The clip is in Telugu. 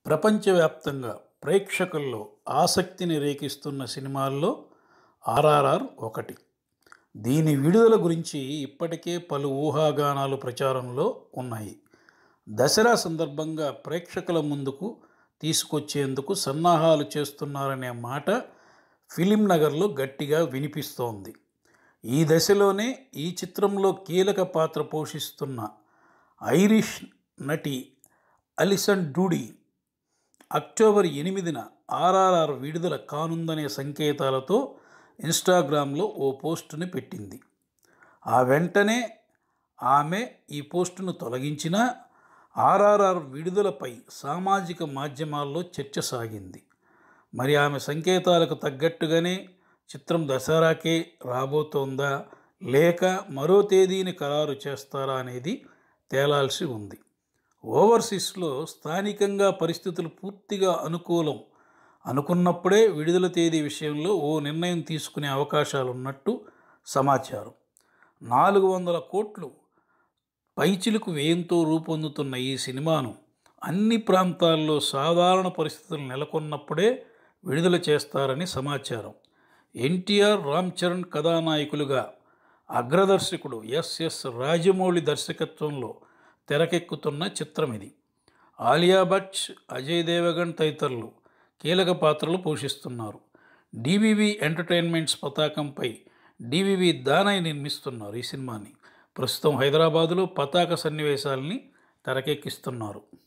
ప్రపంచవ్యాప్తంగా ప్రేక్షకుల్లో ఆసక్తిని రేకిస్తున్న సినిమాల్లో ఆర్ఆర్ఆర్ ఒకటి దీని విడుదల గురించి ఇప్పటికే పలు ఊహాగానాలు ప్రచారంలో ఉన్నాయి దసరా సందర్భంగా ప్రేక్షకుల ముందుకు తీసుకొచ్చేందుకు సన్నాహాలు చేస్తున్నారనే మాట ఫిలిం నగర్లో గట్టిగా వినిపిస్తోంది ఈ దశలోనే ఈ చిత్రంలో కీలక పాత్ర పోషిస్తున్న ఐరిష్ నటి అలిసన్ డూడి అక్టోబర్ ఎనిమిదిన ఆర్ఆర్ఆర్ విడుదల కానుందనే సంకేతాలతో ఇన్స్టాగ్రామ్లో ఓ పోస్టుని పెట్టింది ఆ వెంటనే ఆమె ఈ పోస్టును తొలగించినా ఆర్ఆర్ఆర్ విడుదలపై సామాజిక మాధ్యమాల్లో చర్చ సాగింది మరి ఆమె సంకేతాలకు తగ్గట్టుగానే చిత్రం దసరాకే రాబోతోందా లేక మరో తేదీని ఖరారు చేస్తారా అనేది తేలాల్సి ఉంది ఓవర్సీస్లో స్థానికంగా పరిస్థితులు పూర్తిగా అనుకూలం అనుకున్నప్పుడే విడుదల తేదీ విషయంలో ఓ నిర్ణయం తీసుకునే అవకాశాలు ఉన్నట్టు సమాచారం నాలుగు వందల కోట్లు పైచిలుకు వ్యయంతో రూపొందుతున్న ఈ సినిమాను అన్ని ప్రాంతాల్లో సాధారణ పరిస్థితులు నెలకొన్నప్పుడే విడుదల చేస్తారని సమాచారం ఎన్టీఆర్ రామ్ చరణ్ కథానాయకులుగా అగ్రదర్శకుడు ఎస్ఎస్ రాజమౌళి దర్శకత్వంలో తెరకెక్కుతున్న చిత్రం ఇది ఆలియా భట్ అజయ్ దేవగన్ తదితరులు కీలక పాత్రలు పోషిస్తున్నారు డివివి ఎంటర్టైన్మెంట్స్ పతాకంపై డివివి దానయ్య నిర్మిస్తున్నారు ఈ సినిమాని ప్రస్తుతం హైదరాబాదులో పతాక సన్నివేశాలని తెరకెక్కిస్తున్నారు